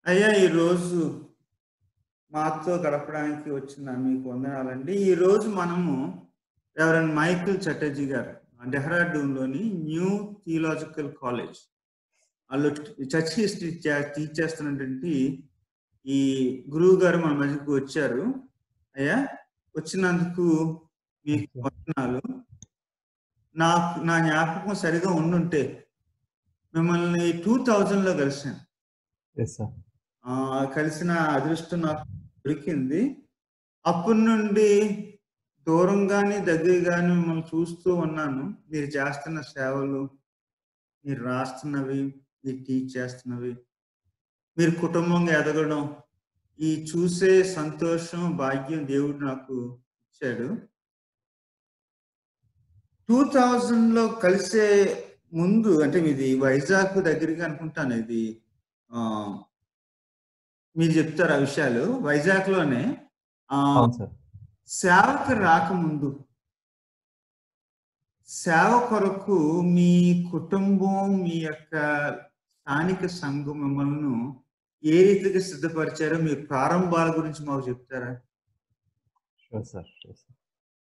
అయ్యా ఈరోజు మాతో గడపడానికి వచ్చిన మీకు వందనాలండి ఈరోజు మనము రెవరెండ్ మైకిల్ చటర్జీ గారు డెహ్రాడూన్లోని న్యూ థియలాజికల్ కాలేజ్ వాళ్ళు చర్చ్ హిస్టరీ టీచ్ చేస్తున్నటువంటి ఈ గురువు గారు మన మధ్యకు వచ్చారు అయ్యా వచ్చినందుకు మీకు వందనాలు నాకు నా జ్ఞాపకం సరిగా ఉండుంటే మిమ్మల్ని టూ థౌజండ్లో కలిసాను ఎస్ సార్ ఆ, కలిసిన అదృష్టం నాకు దొరికింది అప్పటి నుండి దూరంగాని దగ్గరగాని మిమ్మల్ని చూస్తూ ఉన్నాను మీరు చేస్తున్న సేవలు మీరు రాస్తున్నవి మీరు టీచ్ చేస్తున్నవి మీరు కుటుంబంగా ఎదగడం ఈ చూసే సంతోషం భాగ్యం దేవుడు నాకు ఇచ్చాడు టూ లో కలిసే ముందు అంటే ఇది వైజాగ్ దగ్గరగా అనుకుంటాను ఇది ఆ, మీరు చెప్తారు ఆ విషయాలు వైజాగ్ లోనే ఆ, అవును సార్ సేవకు రాకముందు సేవ కొరకు మీ కుటుంబం మీ యొక్క స్థానిక సంఘం మిమ్మల్ని ఏ రీతిగా సిద్ధపరిచారో మీ ప్రారంభాల గురించి మాకు చెప్తారా sure sir sure sir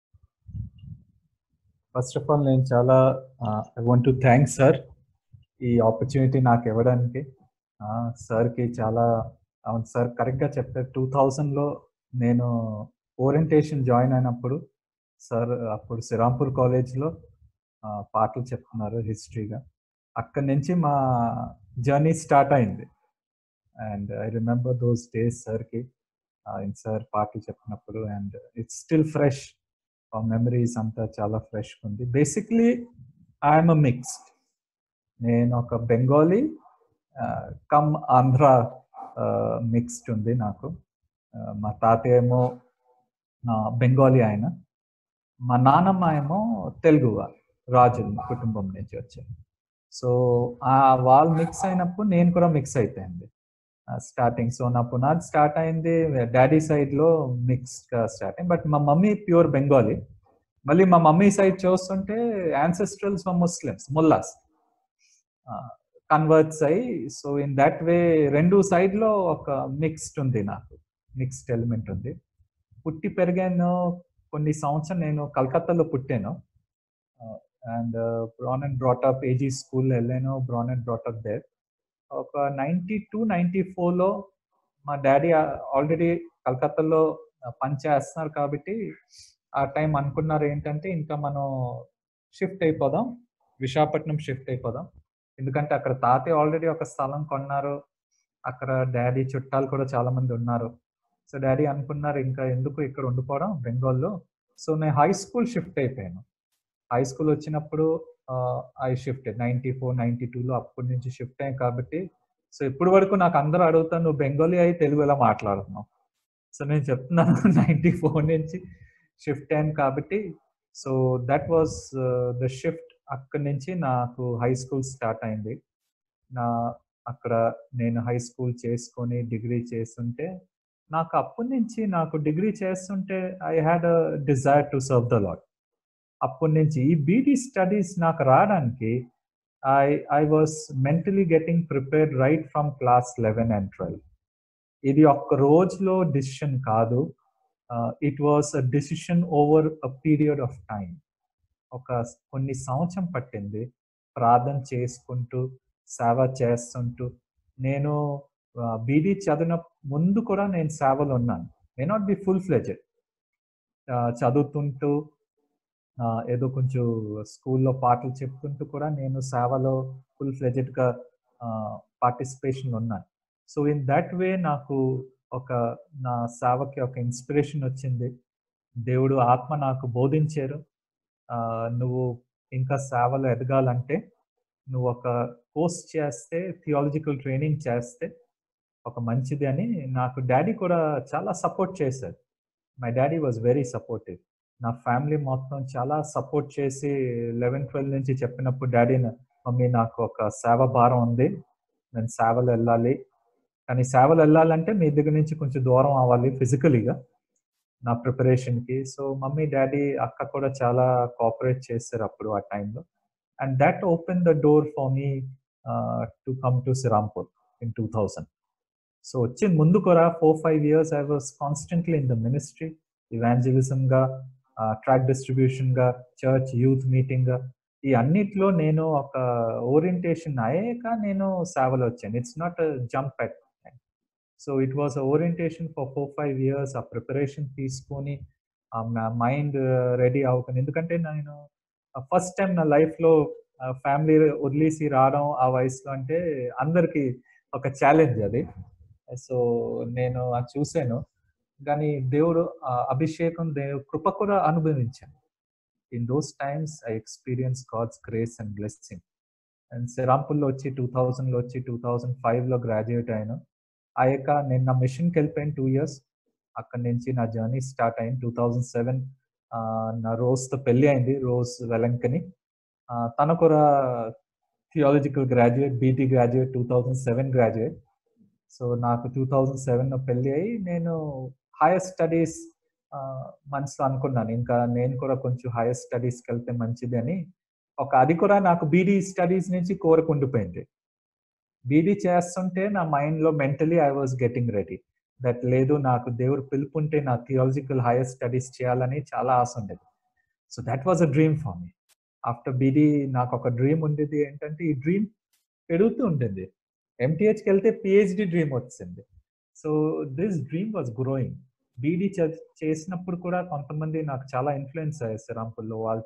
first of all నేను చాలా I want to thanks sir ఈ ఆపర్చునిటీ నాకు ఇవ్వడానికి సార్కి చాలా అవును సార్ కరెక్ట్గా చెప్తారు టూ థౌజండ్లో నేను ఓరియంటేషన్ జాయిన్ అయినప్పుడు సార్ అప్పుడు శ్రీరాంపూర్ కాలేజ్లో పాటలు చెప్తున్నారు హిస్టరీగా అక్కడి నుంచి మా జర్నీ స్టార్ట్ అయింది and I remember those days సార్కి సార్ పాటలు చెప్పినప్పుడు అండ్ ఇట్స్ స్టిల్ ఫ్రెష్ ఆ మెమరీస్ అంతా చాలా ఫ్రెష్ ఉంది బేసిక్లీ ఐఎమ్ అ మిక్స్డ్ నేను ఒక బెంగాలీ కమ్ ఆంధ్ర మిక్స్డ్ ఉంది నాకు ఆ, మా తాతయ్య ఏమో ఆ, బెంగాలీ ఆయన మా నాన్నమ్మ ఏమో తెలుగు వా- రాజుల కుటుంబం నుంచి వచ్చారు సో ఆ వాళ్ళు మిక్స్ అయినప్పుడు నేను కూడా మిక్స్ అయిపోయింది స్టార్టింగ్ సో నా పునాది స్టార్ట్ అయింది డాడీ సైడ్ లో మిక్స్ గా స్టార్ట్ అయింది బట్ మా మమ్మీ ప్యూర్ బెంగాలీ మళ్ళీ మా మమ్మీ సైడ్ చూస్తుంటే యాన్సెస్ట్రల్స్ ముస్లిమ్స్ ముల్లాస్ కన్వర్ట్స్ అయ్యి సో ఇన్ దట్ వే రెండు సైడ్ లో ఒక మిక్స్డ్ ఉంది నాకు మిక్స్డ్ ఎలిమెంట్ ఉంది పుట్టి పెరిగాను కొన్ని సంవత్సరం నేను కలకత్తాలో పుట్టాను and born and brought up AG school వెళ్ళాను బ్రాన్ అండ్ బ్రాటప్ దేర్ ఒక నైంటీ టూ నైంటీ ఫోర్లో మా డాడీ ఆల్రెడీ కలకత్తాలో పని చేస్తున్నారు కాబట్టి ఆ టైం అనుకున్నారు ఏంటంటే ఇంకా మనం షిఫ్ట్ అయిపోదాం విశాఖపట్నం షిఫ్ట్ అయిపోదాం ఎందుకంటే అక్కడ తాతయ్య ఆల్రెడీ ఒక స్థలం కొన్నారు అక్కడ డాడీ చుట్టాలు కూడా చాలా మంది ఉన్నారు సో డాడీ అనుకున్నారు ఇంకా ఎందుకు ఇక్కడ ఉండిపోవడం బెంగాల్లో సో నేను హై స్కూల్ షిఫ్ట్ అయిపోయాను హై స్కూల్ వచ్చినప్పుడు I shift ninety four ninety టూలో అప్పటి నుంచి షిఫ్ట్ అయ్యాను కాబట్టి సో ఇప్పటి వరకు నాకు అందరూ అడుగుతాను నువ్వు బెంగాలీ అయి తెలుగు ఎలా మాట్లాడుతున్నావు సో నేను చెప్తున్నాను నైన్టీ ఫోర్ నుంచి షిఫ్ట్ అయ్యాను కాబట్టి so that was the shift అక్కడి నుంచి నాకు హై స్కూల్ స్టార్ట్ అయింది నా అక్కడ నేను హై స్కూల్ చేసుకొని డిగ్రీ చేస్తుంటే నాకు అప్పటి నుంచి నాకు డిగ్రీ చేస్తుంటే I had a desire to serve the Lord అప్పటి నుంచి ఈ బీడీ స్టడీస్ నాకు రావడానికి I I was mentally getting prepared right from class eleven and twelve ఇది ఒక్క రోజులో డిసిషన్ కాదు it was a decision over a period of time ఒక కొన్ని సంవత్సరం పట్టింది ప్రార్థన చేసుకుంటూ సేవ చేస్తుంటూ నేను బీడీ చదివిన ముందు కూడా నేను సేవలో ఉన్నాను may not be full fledged చదువుతుంటూ ఆ, ఏదో కొంచెం స్కూల్లో పాటలు చెప్తుంటూ కూడా నేను సేవలో ఫుల్ ఫ్లెజెడ్గా పార్టిసిపేషన్ ఉన్నాను సో ఇన్ దట్ వే నాకు ఒక నా సేవకి ఒక ఇన్స్పిరేషన్ వచ్చింది దేవుడు ఆత్మ నాకు బోధించారు ఆ, నువ్వు ఇంకా సేవలో ఎదగాలంటే నువ్వు ఒక కోర్స్ చేస్తే థియాలజికల్ ట్రైనింగ్ చేస్తే ఒక మంచిది అని నాకు డాడీ కూడా చాలా సపోర్ట్ చేశారు my daddy was very supportive నా ఫ్యామిలీ మొత్తం చాలా సపోర్ట్ చేసి లెవెన్ ట్వెల్వ్ నుంచి చెప్పినప్పుడు డాడీ మమ్మీ నాకు ఒక సేవ భారం ఉంది నేను సేవలు వెళ్ళాలి కానీ సేవలు వెళ్ళాలంటే మీ దగ్గర నుంచి కొంచెం దూరం అవ్వాలి ఫిజికలీగా నా ప్రిపరేషన్కి సో మమ్మీ డాడీ అక్క కూడా చాలా కోఆపరేట్ చేశారు అప్పుడు ఆ టైంలో and that open the door for me to come to Serampore in two thousand so వచ్చిన ముందు కూడా four five years I was constantly in the ministry evangelism గా ట్రాక్ డిస్ట్రిబ్యూషన్ గా చర్చ్ యూత్ మీటింగ్ గా ఈ అన్నిట్లో నేను ఒక ఓరియంటేషన్ అయ్యాక నేను సేవలో వచ్చాను it's not jump at so it was orientation for four five years ఆ ప్రిపరేషన్ తీసుకొని ఆ మైండ్ రెడీ అవుతుంది ఎందుకంటే నేను ఫస్ట్ టైం నా లైఫ్లో ఫ్యామిలీ వదిలేసి రావడం ఆ వయసులో అంటే అందరికి ఒక ఛాలెంజ్ అది సో నేను అది చూశాను కానీ దేవుడు అభిషేకం దేవుడు కృప కూడా అనుభవించాను in those times I experience God's grace and blessing and శ్రీరాంపూర్లో వచ్చి టూ థౌజండ్లో వచ్చి టూ థౌజండ్ ఫైవ్లో గ్రాడ్యుయేట్ అయ్యాను ఆ యొక్క నేను నా మిషన్కి వెళ్ళిపోయాను టూ ఇయర్స్ అక్కడి నుంచి నా జర్నీ స్టార్ట్ అయింది టూ థౌజండ్ సెవెన్ నా రోజ్తో పెళ్ళి అయింది రోజ్ వెలంకని తను కూడా theological graduate BT graduate two thousand seven graduate so నాకు టూ థౌజండ్ సెవెన్లో పెళ్ళి అయ్యి నేను హైయర్ స్టడీస్ మనసులో అనుకున్నాను ఇంకా నేను కూడా కొంచెం హైయర్ స్టడీస్కి వెళ్తే మంచిది అని ఒక అది కూడా నాకు బీడీ స్టడీస్ నుంచి కోరిక ఉండిపోయింది బీడీ చేస్తుంటే నా మైండ్లో mentally I was getting ready that లేదు నాకు దేవుడు పిలుపుంటే నా థియాలజికల్ హైయర్ స్టడీస్ చేయాలని చాలా ఆశ ఉండేది so that was a dream for me after BD నాకు ఒక డ్రీమ్ ఉండేది ఏంటంటే ఈ డ్రీమ్ పెరుగుతూ ఉంటుంది ఎంటీహెచ్కి వెళ్తే పిహెచ్డి డ్రీమ్ వచ్చింది so this dream was growing BD చేసినప్పుడు కూడా కొంతమంది నాకు చాలా ఇన్ఫ్లుయెన్స్ అయ్యారు శ్రీరాంపూర్లో వాళ్ళు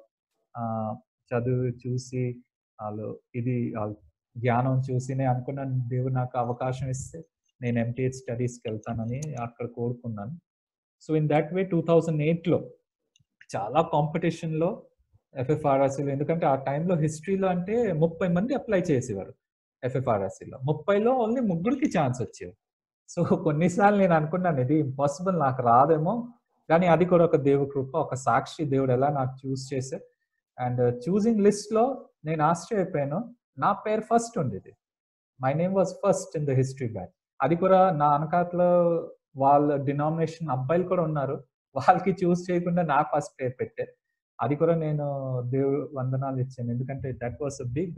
చదువు చూసి వాళ్ళు ఇది జ్ఞానం చూసి నేను అనుకున్నాను దేవుడు నాకు అవకాశం ఇస్తే నేను ఎంటీహెచ్ స్టడీస్కి వెళ్తానని అక్కడ కోరుకున్నాను so in that way two thousand ఎయిట్లో చాలా కాంపిటీషన్లో ఎఫ్ఎఫ్ఆర్ఎస్సీలో ఎందుకంటే ఆ టైంలో హిస్టరీలో అంటే ముప్పై మంది అప్లై చేసేవారు ఎఫ్ఎఫ్ఆర్ఎస్సీలో ముప్పైలో ఓన్లీ ముగ్గురికి ఛాన్స్ వచ్చేది సో కొన్నిసార్లు నేను అనుకున్నాను ఇది ఇంపాసిబుల్ నాకు రాదేమో కానీ అది కూడా ఒక దేవుడు కృప ఒక సాక్షి దేవుడు ఎలా నాకు చూస్ చేసే అండ్ చూసింగ్ లిస్ట్లో నేను ఆశ్చర్యపోయాను నా పేరు ఫస్ట్ ఉండేది my name was first in the history batch అది కూడా నా అనకాతలో వాళ్ళ డినామినేషన్ అబ్బాయిలు కూడా ఉన్నారు వాళ్ళకి చూస్ చేయకుండా నా ఫస్ట్ పేరు పెట్టే అది కూడా నేను దేవుడు వందనాలు ఇచ్చాను ఎందుకంటే that was a big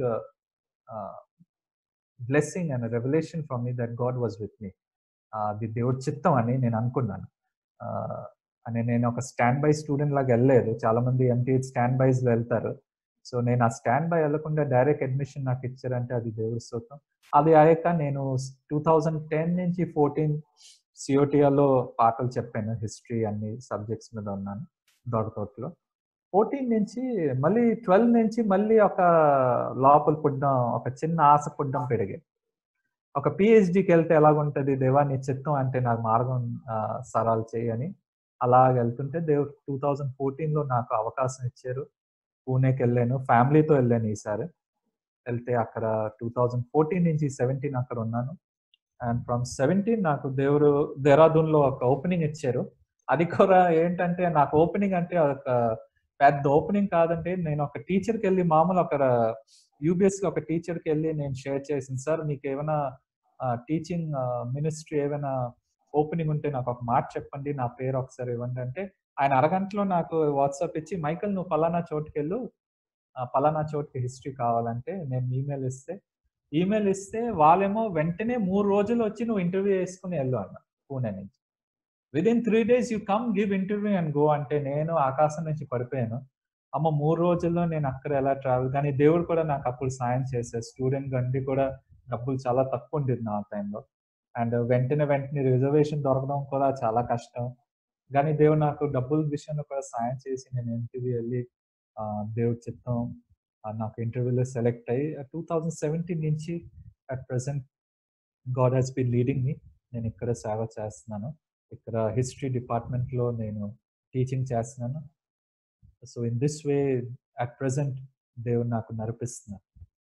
blessing and revolution from me that God was with me అది దేవుడి చిత్తం అని నేను అనుకున్నాను అని నేను ఒక స్టాండ్ బై స్టూడెంట్ లాగా వెళ్ళలేదు చాలా మంది ఎంటీ స్టాండ్ బైస్ వెళ్తారు సో నేను ఆ స్టాండ్ బై వెళ్ళకుండా డైరెక్ట్ అడ్మిషన్ నాకు ఇచ్చారంటే అది దేవుడి స్తోత్రం అది అయ్యాక నేను టూ థౌజండ్ టెన్ నుంచి ఫోర్టీన్ సిఓటిఆర్లో పాటలు చెప్పాను హిస్టరీ అన్ని సబ్జెక్ట్స్ మీద ఉన్నాను దొడతోటలో ఫోర్టీన్ నుంచి మళ్ళీ ట్వెల్వ్ నుంచి మళ్ళీ ఒక లోపల పుడ్డం ఒక చిన్న ఆశ పుడ్డం పెరిగాయి ఒక పిహెచ్డికి వెళ్తే ఎలాగుంటుంది దేవా నీ చిత్తం అంటే నాకు మార్గం సరాలు చేయని అలాగ వెళ్తుంటే దేవుడు టూ థౌజండ్ ఫోర్టీన్లో నాకు అవకాశం ఇచ్చారు పూణేకి వెళ్ళాను ఫ్యామిలీతో వెళ్ళాను ఈసారి వెళ్తే అక్కడ టూ థౌజండ్ ఫోర్టీన్ నుంచి సెవెంటీన్ అక్కడ ఉన్నాను అండ్ ఫ్రమ్ సెవెంటీన్ నాకు దేవుడు దేహరాదూన్లో ఒక ఓపెనింగ్ ఇచ్చారు అది కూడా ఏంటంటే నాకు ఓపెనింగ్ అంటే ఒక పెద్ద ఓపెనింగ్ కాదంటే నేను ఒక టీచర్కి వెళ్ళి మామూలు ఒక యూబిఎస్ లో ఒక టీచర్కి వెళ్ళి నేను షేర్ చేసింది సార్ మీకు ఏమైనా టీచింగ్ మినిస్ట్రీ ఏమైనా ఓపెనింగ్ ఉంటే నాకు ఒక మాట చెప్పండి నా పేరు ఒకసారి ఇవ్వండి అంటే ఆయన అరగంటలో నాకు వాట్సాప్ ఇచ్చి మైకల్ నువ్వు పలానా చోటుకి వెళ్ళు పలానా చోటుకి హిస్టరీ కావాలంటే నేను ఈమెయిల్ ఇస్తే ఈమెయిల్ ఇస్తే వాళ్ళేమో వెంటనే మూడు రోజులు వచ్చి నువ్వు ఇంటర్వ్యూ చేసుకుని వెళ్ళు అన్న పూణే నుంచి with in three days you come give interview and go అంటే నేను ఆకాశం నుంచి పడిపోయాను అమ్మ మూడు రోజుల్లో నేను అక్కడ ఎలా ట్రావెల్ కానీ దేవుడు కూడా నాకు అప్పుడు సాయం చేశారు స్టూడెంట్ గండి కూడా డబ్బులు చాలా తక్కువ ఉండేది నా టైంలో అండ్ వెంటనే వెంటనే రిజర్వేషన్ దొరకడం కూడా చాలా కష్టం కానీ దేవుడు నాకు డబ్బుల విషయంలో కూడా సాయం చేసి నేను ఇంటర్వ్యూ వెళ్ళి దేవుడి చిత్తం నాకు ఇంటర్వ్యూలో సెలెక్ట్ అయ్యి టూ థౌజండ్ సెవెంటీన్ నుంచి at present God has been leading me నేను ఇక్కడ సేవ చేస్తున్నాను ఇక్కడ హిస్టరీ డిపార్ట్మెంట్లో నేను టీచింగ్ చేస్తున్నాను so in this way at present దేవుడు నాకు నడిపిస్తున్నారు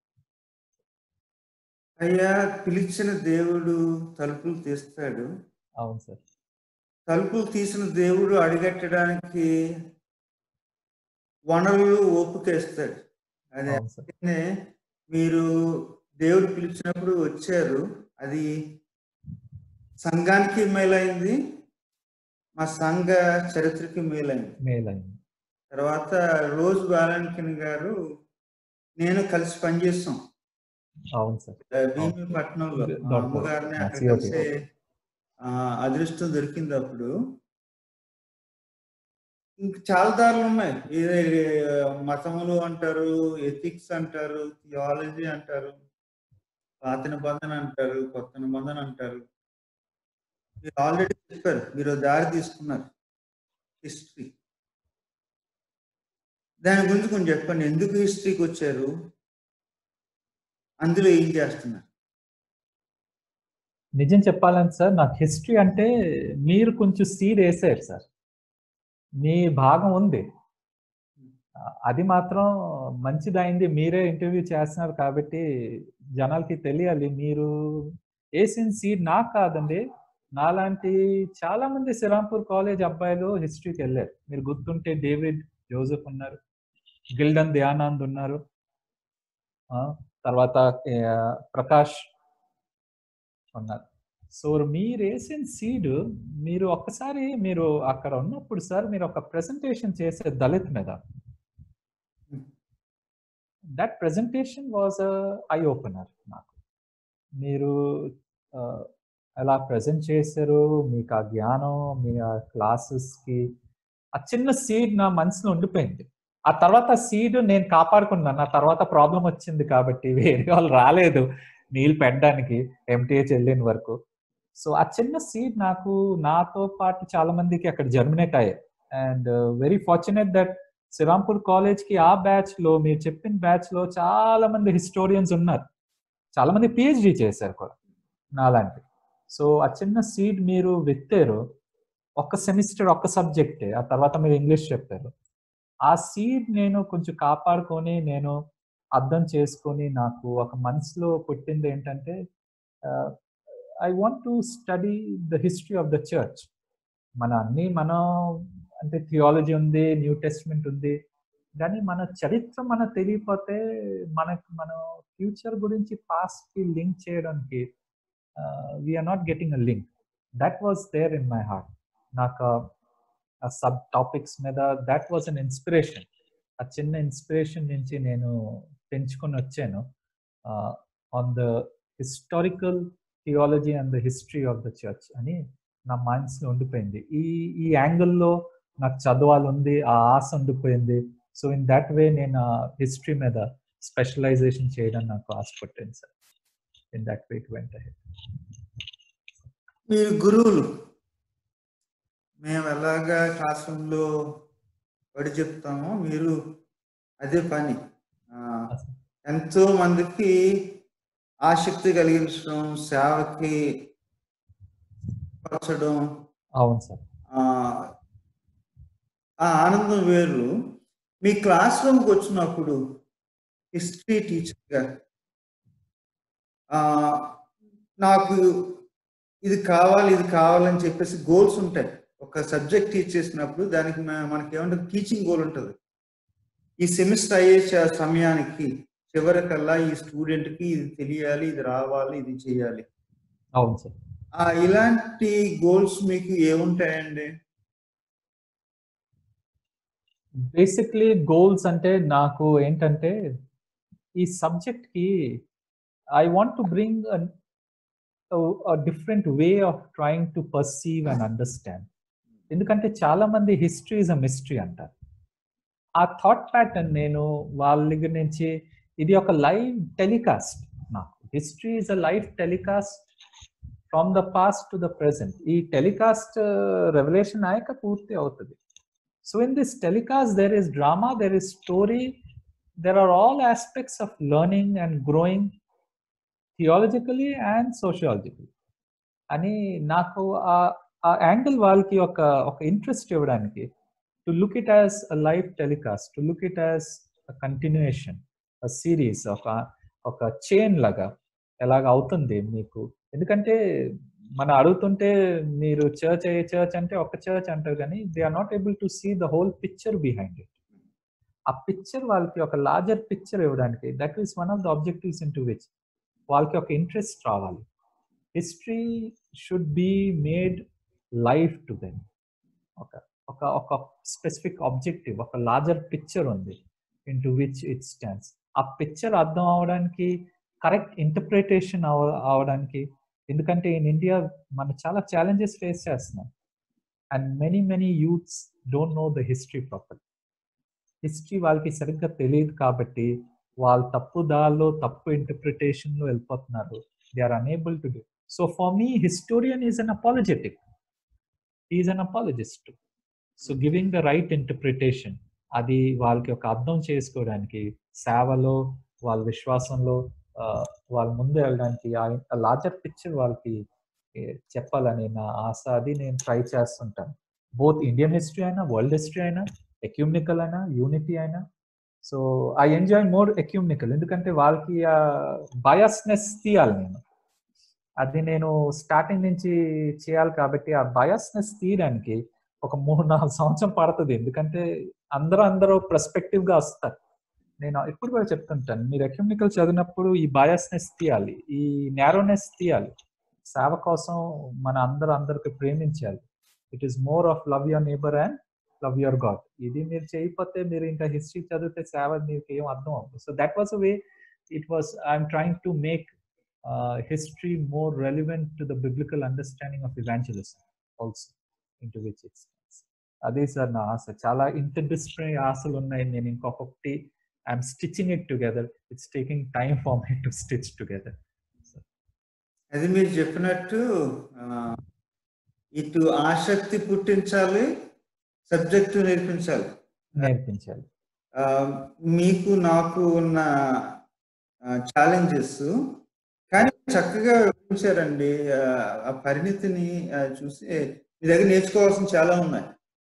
అయ్యా పిలిచిన దేవుడు తలుపులు తీస్తాడు అవును సార్ తలుపులు తీసిన దేవుడు అడిగట్టడానికి వనరులు ఓపికేస్తాడు అదే అవును సార్ మీరు దేవుడు పిలిచినప్పుడు వచ్చారు అది సంఘానికి మేలైంది మా సంఘ చరిత్రకి మేలైంది మేల్ అయింది తర్వాత రోజ్ వాలంకిన్ గారు నేను కలిసి పనిచేస్తాం అవును సార్ భీమిపట్నంలో మా దొరకదు. అమ్మగారిని ఆ, అక్కడ COT. కలిసే ఆ, అదృష్టం దొరికింది అప్పుడు ఇంక చాలా దారులు ఉన్నాయి ఇదే మతములు అంటారు ఎథిక్స్ అంటారు థియాలజీ అంటారు పాత నిబంధన అంటారు కొత్త నిబంధన అంటారు మీరు ఆల్రెడీ చెప్పారు మీరు దారి తీసుకున్నారు హిస్టరీ దాని గురించి కొంచెం చెప్పండి ఎందుకు హిస్టరీకి వచ్చారు అందులో ఏం చేస్తున్నారు నిజం చెప్పాలంటే సార్ నాకు హిస్టరీ అంటే మీరు కొంచెం సీడ్ వేసారు సార్ మీ భాగం ఉంది ఆ, అది మాత్రం మంచిదైంది మీరే ఇంటర్వ్యూ చేస్తున్నారు కాబట్టి జనాలకి తెలియాలి మీరు వేసిన సీడ్ నాకు కాదండి నాలాంటి చాలా మంది శ్రీరాంపూర్ కాలేజ్ అబ్బాయిలు హిస్టరీకి వెళ్ళారు మీరు గుర్తుంటే డేవిడ్ జోసెఫ్ ఉన్నారు గిల్డన్ దయానంద్ ఉన్నారు ఆ, తర్వాత ఆ, ప్రకాష్ ఉన్నారు సో మీరు వేసిన సీడ్ మీరు ఒక్కసారి మీరు అక్కడ ఉన్నప్పుడు సార్ మీరు ఒక ప్రెజెంటేషన్ చేసే దళిత్ మీద that presentation was eye opener నాకు మీరు ఆ, ఎలా ప్రజెంట్ చేశారు మీకు ఆ జ్ఞానం మీ ఆ క్లాసెస్కి ఆ చిన్న సీడ్ నా మనసులో ఉండిపోయింది ఆ తర్వాత సీడ్ నేను కాపాడుకున్నాను ఆ తర్వాత ప్రాబ్లం వచ్చింది కాబట్టి వేరే వాళ్ళు రాలేదు నీళ్ళు పెట్టడానికి ఎంటీహెచ్ వెళ్ళిన వరకు సో ఆ చిన్న సీడ్ నాకు నాతో పాటు చాలా మందికి అక్కడ జర్మినేట్ అయ్యాయి and very fortunate that Serampore college కి ఆ బ్యాచ్ లో మీరు చెప్పిన బ్యాచ్ లో చాలా మంది హిస్టోరియన్స్ ఉన్నారు చాలా మంది పిహెచ్డి చేశారు కూడా నాలాంటి సో ఆ చిన్న సీడ్ మీరు విత్తారు ఒక్క సెమిస్టర్ ఒక్క సబ్జెక్టే ఆ తర్వాత మీరు ఇంగ్లీష్ చెప్పారు ఆ సీడ్ నేను కొంచెం కాపాడుకొని నేను అర్థం చేసుకొని నాకు ఒక మనసులో పుట్టింది ఏంటంటే I want to study the history of the church మన అన్ని మనం అంటే థియాలజీ ఉంది న్యూ టెస్ట్మెంట్ ఉంది కానీ మన చరిత్ర మనకు తెలియకపోతే మనకు మన ఫ్యూచర్ గురించి పాస్ట్ కి లింక్ చేయడానికి we are not getting a link that was there in my heart నాకు ఆ సబ్ టాపిక్స్ మీద దట్ వాజ్ అన్ ఇన్స్పిరేషన్ ఆ చిన్న ఇన్స్పిరేషన్ నుంచి నేను పెంచుకొని వచ్చాను on the historical theology and the history of the church అని నా మైండ్స్లో ఉండిపోయింది ఈ ఈ యాంగిల్లో నాకు చదవాలి ఉంది ఆ ఆశ ఉండిపోయింది సో ఇన్ దట్ వే నేను హిస్టరీ మీద స్పెషలైజేషన్ చేయడం నాకు ఆశపట్టింది సార్ ఇన్ దట్ వే వెంట మీరు గురువులు మేము ఎలాగా క్లాస్ రూమ్లో పడి చెప్తామో మీరు అదే పని ఆ, ఎంతో మందికి ఆసక్తి కలిగించడం సేవకి పరచడం అవును సార్ ఆ ఆ ఆనందం వేరు మీ క్లాస్ రూమ్కి వచ్చినప్పుడు హిస్టరీ టీచర్గా ఆ, నాకు ఇది కావాలి ఇది కావాలని చెప్పేసి గోల్స్ ఉంటాయి ఒక సబ్జెక్ట్ టీచ్ చేసినప్పుడు దానికి మ- మనకి ఏమంటే టీచింగ్ గోల్ ఉంటుంది ఈ సెమిస్టర్ అయ్యే చ- సమయానికి చివరికల్లా ఈ స్టూడెంట్కి ఇది తెలియాలి ఇది రావాలి ఇది చేయాలి అవును సార్ ఆ ఇలాంటి గోల్స్ మీకు ఏముంటాయండి బేసిక్లీ గోల్స్ అంటే నాకు ఏంటంటే ఈ సబ్జెక్ట్ కి I want to bring different way of trying to perceive and understand ఎందుకంటే చాలా మంది హిస్టరీ ఇస్ అ మిస్టరీ అంటారు ఆ థాట్ ప్యాటర్న్ నేను వాళ్ళ దగ్గర నుంచి ఇది ఒక లైవ్ టెలికాస్ట్ నాకు history is a live telecast from the past to the present ఈ టెలికాస్ట్ రెవల్యూషన్ అయ్యాక పూర్తి అవుతుంది so in this telecast there is drama there is story there are all aspects of learning and growing theologically and sociologically అని నాకు ఆ ఆ angle వాళ్ళకి ఒక ఒక ఇంట్రెస్ట్ ఇవ్వడానికి to look it as a live telecast to look it as a continuation series ఒక ఒక చైన్ లాగా ఎలాగ అవుతుంది మీకు ఎందుకంటే మనం అడుగుతుంటే మీరు చర్చ్ ఏ చర్చ్ అంటే ఒక చర్చ్ అంటారు కానీ they are not able to see the whole picture behind it ఆ పిక్చర్ వాళ్ళకి ఒక లార్జర్ పిక్చర్ ఇవ్వడానికి that is one of the objectives in to which వాళ్ళకి ఒక ఇంట్రెస్ట్ రావాలి history should be made life to them ఒక ఒక ఒక స్పెసిఫిక్ ఆబ్జెక్టివ్ ఒక లార్జర్ పిక్చర్ ఉంది in to which it stands ఆ పిక్చర్ అర్థం అవడానికి కరెక్ట్ ఇంటర్ప్రిటేషన్ అవ అవడానికి ఎందుకంటే ఇన్ ఇండియా మనం చాలా ఛాలెంజెస్ ఫేస్ చేస్తున్నాం and many many youths don't know the history proper history వాళ్ళకి సరిగ్గా తెలియదు కాబట్టి వాళ్ళు తప్పు దారిలో తప్పు ఇంటర్ప్రిటేషన్లో వెళ్ళిపోతున్నారు they are unable to do so for me historian is unapologetic is un apologist so giving the right interpretation అది వాళ్ళకి ఒక అర్థం చేసుకోవడానికి సేవలో వాళ్ళ విశ్వాసంలో వాళ్ళ ముందు వెళ్ళడానికి ఆ లార్జర్ పిక్చర్ వాళ్ళకి చెప్పాలని నా ఆశ అది నేను ట్రై చేస్తుంటాను బోత్ ఇండియన్ హిస్టరీ అయినా వరల్డ్ హిస్టరీ అయినా ఎక్యూమినికల్ అయినా యూనిటీ అయినా so I enjoy more ecumenical ఎందుకంటే వాళ్ళకి ఆ బయాస్నెస్ తీయాలి నేను అది నేను స్టార్టింగ్ నుంచి చేయాలి కాబట్టి ఆ బయాస్నెస్ తీయడానికి ఒక మూడు నాలుగు సంవత్సరం పడుతుంది ఎందుకంటే అందరూ అందరూ పర్స్పెక్టివ్ గా వస్తారు నేను ఎప్పుడు కూడా చెప్తుంటాను మీరు ఎక్యూమినికల్ చదివినప్పుడు ఈ బయాస్నెస్ తీయాలి ఈ నేరోనెస్ తీయాలి సేవ కోసం మన అందరూ అందరికి ప్రేమించాలి it is more of love your neighbour and love your God ఇది మీరు చేయకపోతే మీరు ఇంకా హిస్టరీ చదివితే సేవ మీకు ఏం అర్థం అవ్వదు so that was a way it was I'm trying to make history more relevant to the biblical understanding of evangelism also in to which extents అదే సార్ నా ఆశ చాలా ఇంటర్ డిసిప్లినరీ ఆశలు ఉన్నాయి నేను ఇంకొకటి I'm stitching it together it's taking time for me to stitch together అది మీరు చెప్పినట్టు ఇటు ఆసక్తి పుట్టించాలి సబ్జెక్టు నేర్పించాలి నేర్పించాలి మీకు నాకు ఉన్న ఛాలెంజెస్ కానీ చక్కగా వివరించారండి ఆ పరిణితిని చూసి మీ దగ్గర నేర్చుకోవాల్సిన చాలా ఉన్నాయి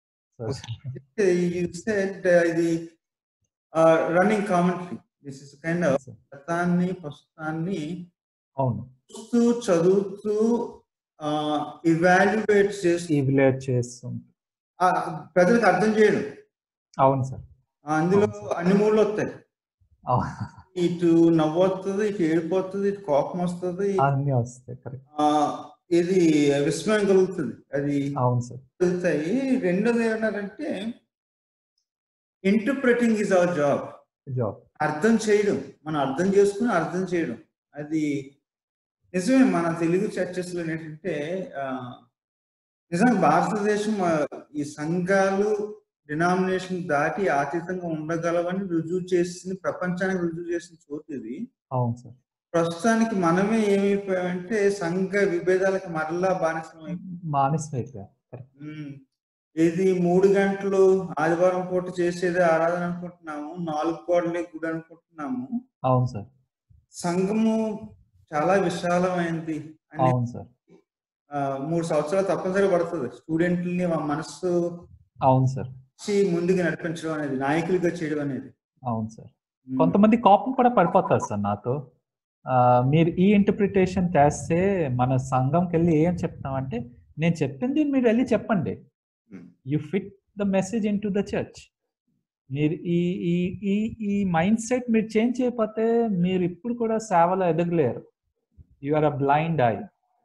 ఇది running commentary this is kind of గతాన్ని ప్రస్తుతాన్ని అవును చూస్తూ చదువుతూ ఇవాల్యుయేట్ చేస్తూ ఇవాల్యుయేట్ చేస్తూ ప్రజలకు అర్థం చేయడం అవును సార్ అందులో అన్ని మూళ్ళు వస్తాయి ఇటు నవ్వు వస్తుంది ఇటు ఏడుపు వస్తుంది ఇటు కోపం వస్తుంది అన్ని వస్తాయి కరెక్ట్ ఇది విస్మయం కలుగుతుంది అది అవును సార్ కలుగుతాయి రెండోది ఏమన్నారంటే interpreting is our job job అర్థం చేయడం మనం అర్థం చేసుకుని అర్థం చేయడం అది నిజమే మన తెలుగు చర్చెస్ లో ఏంటంటే నిజంగా భారతదేశం ఈ సంఘాలు డినామినేషన్ దాటి అతీతంగా ఉండగలవని రుజువు చేసిన ప్రపంచానికి రుజువు చేసిన చోటు ఇది అవును సార్ ప్రస్తుతానికి మనమే ఏమైపోయామంటే సంఘ విభేదాలకు మరలా బానిసం బానిసమైపోయా ఇది మూడు గంటలు ఆదివారం పూట చేసేది ఆరాధన అనుకుంటున్నాము నాలుగు కోడలే గుడి అనుకుంటున్నాము అవును సార్ సంఘము చాలా విశాలమైంది అవును సార్ మూడు సంవత్సరాలు తప్పనిసరిగా పడుతుంది స్టూడెంట్ని మనస్సు అవును సార్ ముందుకు నడిపించడం అనేది నాయకులుగా చేయడం అనేది అవును సార్ కొంతమంది కోపం కూడా పడిపోతారు సార్ నాతో మీరు ఈ ఇంటర్ప్రిటేషన్ చేస్తే మన సంఘంకి వెళ్ళి ఏం చెప్తామంటే నేను చెప్పింది మీరు వెళ్ళి చెప్పండి you fit the message in to the church మీరు ఈ ఈ ఈ ఈ మైండ్ సెట్ మీరు చేంజ్ చేయకపోతే మీరు ఇప్పుడు కూడా సేవలో ఎదగలేరు you are a blind eye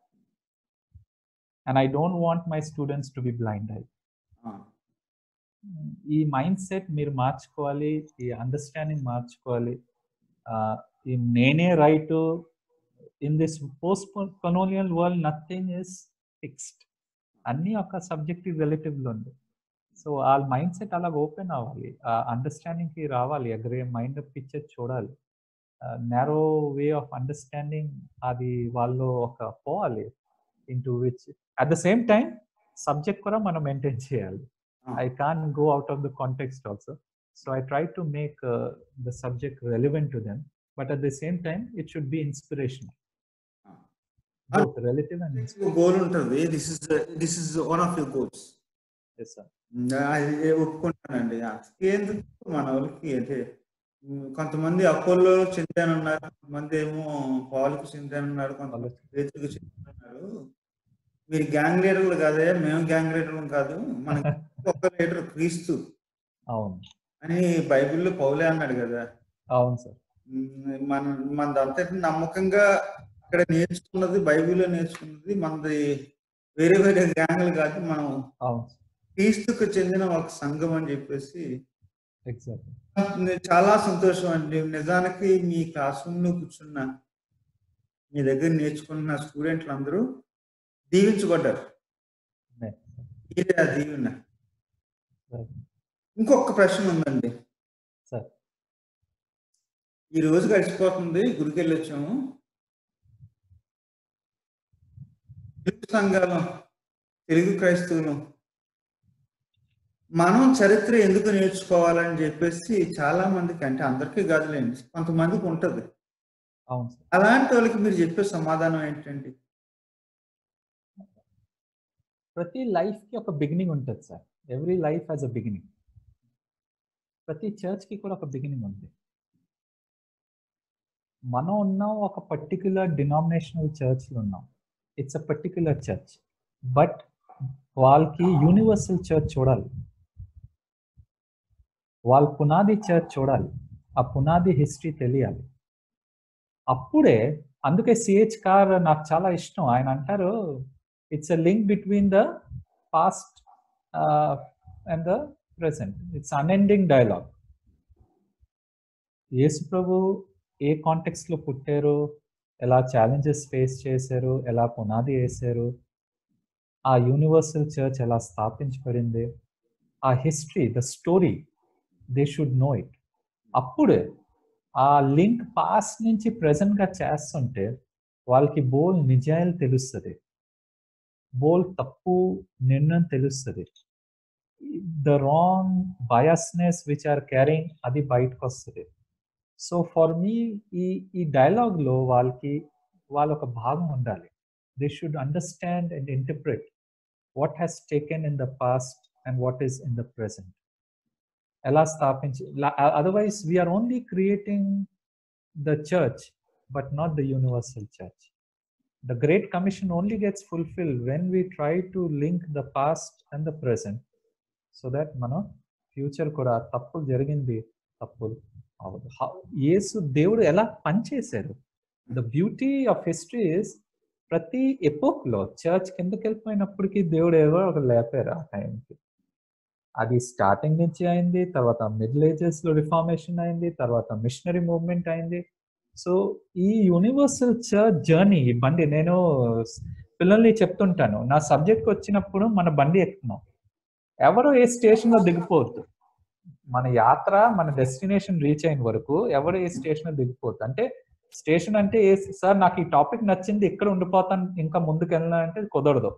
and I don't want my students to be blind eye ఈ మైండ్ సెట్ మీరు మార్చుకోవాలి ఈ అండర్స్టాండింగ్ మార్చుకోవాలి ఈ నేనే right in this post colonial world nothing is fixed అన్నీ ఒక సబ్జెక్టివ్ రిలేటివ్లో ఉంది సో ఆ మైండ్ సెట్ అలా ఓపెన్ అవ్వాలి ఆ అండర్స్టాండింగ్కి రావాలి అగ్రే మైండ్ పిక్చర్ చూడాలి నేరో వే ఆఫ్ అండర్స్టాండింగ్ అది వాళ్ళు ఒక పోవాలి in to which at the same time subject కూడా మనం మెయింటైన్ చేయాలి I can't go out of the context also. So I try to make uh, the subject relevant to them, but at the same time, it should be inspirational. Both relative and inspirational. Goal ఉంటుంది this is this is one of your goals Yes, sir. అది ఒప్పుకుంటానండి ఎందుకు మన వాళ్ళకి అంటే కొంతమంది Apollo చెందానున్నారు కొంతమంది ఏమో పాలకు చెందానున్నారు కొంతమంది రైతులకు చెందానున్నారు మీరు గ్యాంగ్ లీడర్లు కాదే మేము గ్యాంగ్ లీడర్లు కాదు మన ఒక లీడర్ క్రీస్తు అవును అని బైబిల్లో పౌలే అన్నాడు కదా అవును సార్ మన మనదంతటి నమ్మకంగా అక్కడ నేర్చుకున్నది బైబిల్లో నేర్చుకున్నది మనది వేరే వేరే గ్యాంగ్లు కాదు మనం అవును క్రీస్తుకు చెందిన ఒక సంఘం అని చెప్పేసి ఎగ్జాక్ట్ చాలా సంతోషం అండి నిజానికి మీ క్లాస్ రూమ్ లో కూర్చున్న మీ దగ్గర నేర్చుకుంటున్న స్టూడెంట్లు అందరూ దీవించబడ్డారు Amen. మీరే ఆ దీవెన Right. ఇంకొక ప్రశ్న ఉందండి సార్ ఈ రోజు గడిచిపోతుంది గుడికి వెళ్ళొచ్చాము తెలుగు సంఘాలు తెలుగు క్రైస్తవులు మనం చరిత్ర ఎందుకు నేర్చుకోవాలని చెప్పేసి చాలా మందికి అంటే అందరికీ కాదులేండి కొంతమందికి ఉంటది అవును సార్ అలాంటి వాళ్ళకి మీరు చెప్పే సమాధానం ఏంటండి ప్రతి లైఫ్ కి ఒక బిగినింగ్ ఉంటుంది sir every life has a beginning ప్రతి చర్చ్ కి కూడా ఒక బిగినింగ్ ఉంది మనం ఉన్నాం ఒక పర్టిక్యులర్ డినామినేషనల్ చర్చ్లో ఉన్నాం it's a particular church but వాళ్ళకి యూనివర్సల్ చర్చ్ చూడాలి వాళ్ళ పునాది చర్చ్ చూడాలి ఆ పునాది హిస్టరీ తెలియాలి అప్పుడే అందుకే సిహెచ్ కార్ నాకు చాలా ఇష్టం ఆయన అంటారు it's a link between the past and the present it's unending dialogue Yesu ప్రభు ఏ కాంటెక్స్ట్ లో పుట్టారు ఎలా ఛాలెంజెస్ ఫేస్ చేశారు ఎలా పునాది వేశారు ఆ యూనివర్సల్ చర్చ్ ఎలా స్థాపించబడింది ఆ history the story they should know it అప్పుడే ఆ లింక్ పాస్ట్ నుంచి present గా చేస్తుంటే వాళ్ళకి బోల్ నిజాలు తెలుస్తుంది బోల్ తప్పు నిర్ణయం తెలుస్తుంది the wrong biasness which are carrying అది బయటకు వస్తుంది సో ఫర్ మీ ఈ ఈ డైలాగ్లో వాళ్ళకి వాళ్ళ ఒక భాగం ఉండాలి they should understand and interpret what has taken in the past and what is in the present ఎలా స్థాపించి otherwise we are only creating the church but not the universal church the great commission only gets fulfilled when we try to link the past and the present so that మన future కూడా తప్పులు జరిగింది తప్పులు అవదు How- యేసు దేవుడు ఎలా పనిచేశారు the beauty of history is ప్రతి ఎపోక్ లో చర్చ్ కిందకి వెళ్ళిపోయినప్పటికీ దేవుడు ఎవరో ఒక లేపారు ఆ టైంకి అది స్టార్టింగ్ నుంచి అయింది తర్వాత మిడిల్ ఏజెస్ లో రిఫార్మేషన్ అయింది తర్వాత మిషనరీ మూవ్మెంట్ అయింది సో ఈ యూనివర్సల్ చర్చ్ జర్నీ ఈ బండి నేను పిల్లల్ని చెప్తుంటాను నా సబ్జెక్ట్ వచ్చినప్పుడు మన బండి ఎక్కుతున్నాం ఎవరు ఏ స్టేషన్ లో దిగిపోవద్దు మన యాత్ర మన డెస్టినేషన్ రీచ్ అయిన వరకు ఎవరు ఏ స్టేషన్ లో దిగిపోవద్దు అంటే స్టేషన్ అంటే ఏ సార్ నాకు ఈ టాపిక్ నచ్చింది ఇక్కడ ఉండిపోతాను ఇంకా ముందుకు వెళ్ళాలంటే కుదరదు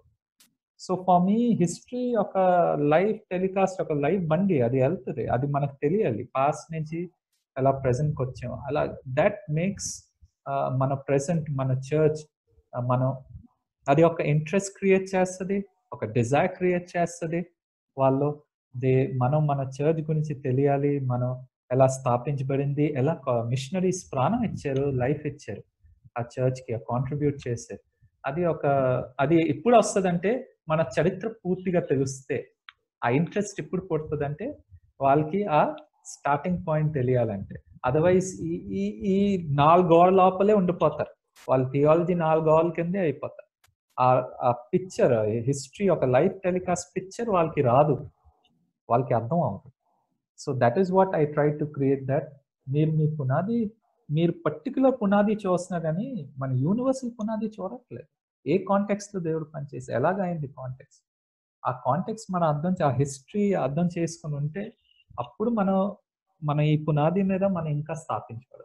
సో ఫర్ మీ హిస్టరీ ఒక లైవ్ టెలికాస్ట్ ఒక లైవ్ బండి అది వెళ్తుంది అది మనకు తెలియాలి పాస్ట్ నుంచి ఎలా ప్రెసెంట్కి వచ్చాం అలా దట్ మేక్స్ మన ప్రెసెంట్ మన చర్చ్ మనం అది ఒక ఇంట్రెస్ట్ క్రియేట్ చేస్తుంది ఒక డిజైర్ క్రియేట్ చేస్తుంది వాళ్ళు దే మనం మన చర్చ్ గురించి తెలియాలి మనం ఎలా స్థాపించబడింది ఎలా మిషనరీస్ ప్రాణం ఇచ్చారు లైఫ్ ఇచ్చారు ఆ చర్చ్కి కాంట్రిబ్యూట్ చేశారు అది ఒక అది ఎప్పుడు వస్తుందంటే మన చరిత్ర పూర్తిగా తెలిస్తే ఆ ఇంట్రెస్ట్ ఎప్పుడు పుడుతుందంటే వాళ్ళకి ఆ స్టార్టింగ్ పాయింట్ తెలియాలంటే అదర్వైజ్ ఈ ఈ ఈ నాలుగు గోడల లోపలే ఉండిపోతారు వాళ్ళ థియాలజీ నాలుగు గోడల కిందే అయిపోతారు ఆ ఆ పిక్చర్ హిస్టరీ ఒక లైఫ్ టెలికాస్ట్ పిక్చర్ వాళ్ళకి రాదు వాళ్ళకి అర్థం అవ్వదు so that is what I try to create that మీరు మీ పునాది మీరు పర్టికులర్ పునాది చూస్తున్నా కానీ మన యూనివర్సల్ పునాది చూడట్లేదు ఏ కాంటెక్స్ట్ లో దేవుడు పనిచేసి ఎలాగైంది కాంటెక్స్ట్ ఆ కాంటెక్స్ట్ మనం అర్థం చే- ఆ హిస్టరీ అర్థం చేసుకుని ఉంటే అప్పుడు మనం మన ఈ పునాది మీద మనం ఇంకా స్థాపించబడదు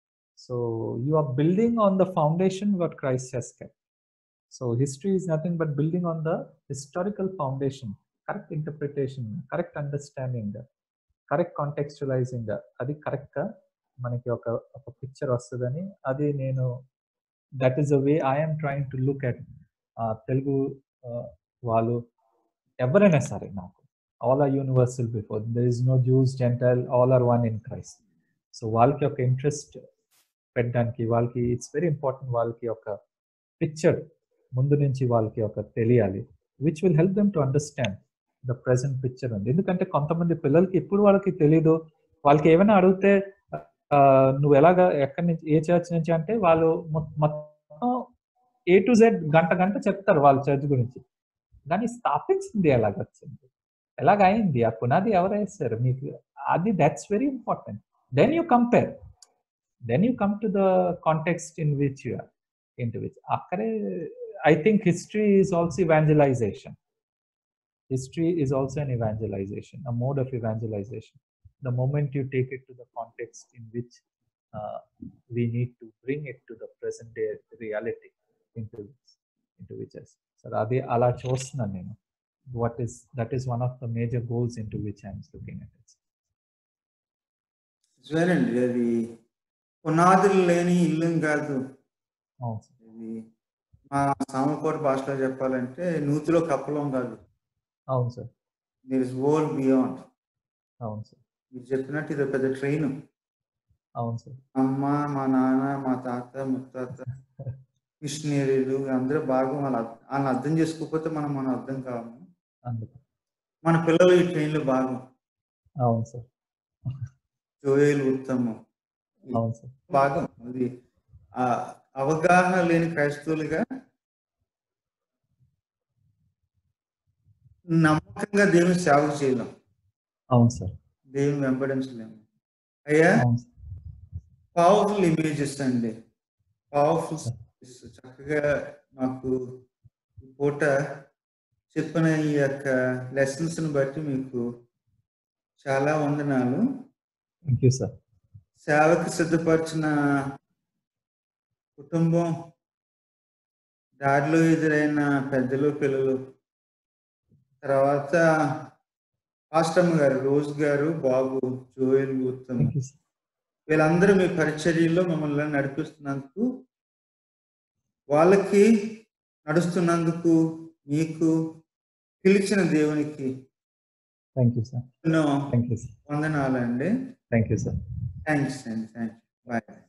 so you are building on the foundation what Christ he's kept so history is nothing but building on the historical foundation correct interpretation correct understanding correct contextualising అది కరెక్ట్గా మనకి ఒక ఒక పిక్చర్ వస్తుందని అది నేను that is the way I'm trying to look at Telugu uh, వాళ్ళు ఎవరైనా సరే నాకు all are universal before there is no Jews gentile all are one in Christ so వాళ్ళకి ఒక ఇంట్రెస్ట్ పెట్టడానికి వాళ్ళకి ఇట్స్ వెరీ ఇంపార్టెంట్ వాళ్ళకి ఒక పిక్చర్ ముందు నుంచి వాళ్ళకి ఒక తెలియాలి which will help them to understand the present picture ఉంది ఎందుకంటే కొంతమంది పిల్లలకి ఎప్పుడు వాళ్ళకి తెలియదు వాళ్ళకి ఏమైనా అడిగితే ఆ, నువ్వు ఎలాగా ఎక్కడి నుంచి ఏ చర్చ్ నుంచి అంటే వాళ్ళు మొ- మొత్తం ఏ టు జెడ్ గంట గంట చెప్తారు వాళ్ళ చర్చ్ గురించి దాన్ని స్థాపించింది ఎలాగొచ్చింది ఎలాగ అయింది ఆ పునాది ఎవరు వేస్తారు మీకు అది that's very important then you compare then you come to the context in which you are into which అక్కడే I think history is also evangelization. History is also an evangelization, a mode of evangelization. The moment you take it to the context in which uh, we need to bring it to the present day reality into which, into which I so అది అలా చూస్తున్నాను నేను what is that is one of the major goals into which I'm looking at it. నిజమేనండి అది పునాదులు లేని ఇల్లు కాదు అవును సార్ ఇది మా సామకోట భాషలో చెప్పాలంటే నూతిలో కప్పలం కాదు అవును sir there is world beyond అవును సార్ మీరు చెప్పినట్టు ఇది పెద్ద ట్రైన్ అవును సార్ అమ్మ మా నాన్న మా తాత ముత్తాత మిషనరీలు అందరూ బాగా వాళ్ళ వాళ్ళని అర్థం చేసుకోకపోతే మనం మనం అర్థం కాము అందుకు మన పిల్లలు ఈ ట్రైన్లో భాగం అవును సార్ జోయేలు ఉత్తమం అవును సార్ భాగం అది ఆ అవగాహన లేని క్రైస్తవులుగా నమ్మకంగా దేవుని సేవ చేయలేం అవును సార్ దేవుని వెంబడించలేము అయ్యా అవును సార్ పవర్ఫుల్ ఇమేజెస్ అండి పవర్ఫుల్ చక్కగా మాకు ఈ పూట చెప్పిన ఈ యొక్క లెసన్స్ ని బట్టి మీకు చాలా వందనాలు థ్యాంక్ యూ సార్ సేవకు సిద్ధపరిచిన కుటుంబం దారిలో ఎదురైన పెద్దలు పిల్లలు తర్వాత పాస్టమ్ గారు రోజ్ గారు Babu Joel Uttam thank you sir వీళ్ళందరూ మీ పరిచర్యలో మమ్మల్ని నడిపిస్తున్నందుకు వాళ్ళకి నడుస్తున్నందుకు మీకు పిలిచిన దేవునికి థ్యాంక్ యూ సార్ ఎన్నో థ్యాంక్ యూ సార్ వందనాలండి థ్యాంక్ యూ సార్ థ్యాంక్స్ అండి థ్యాంక్ యూ బాయ్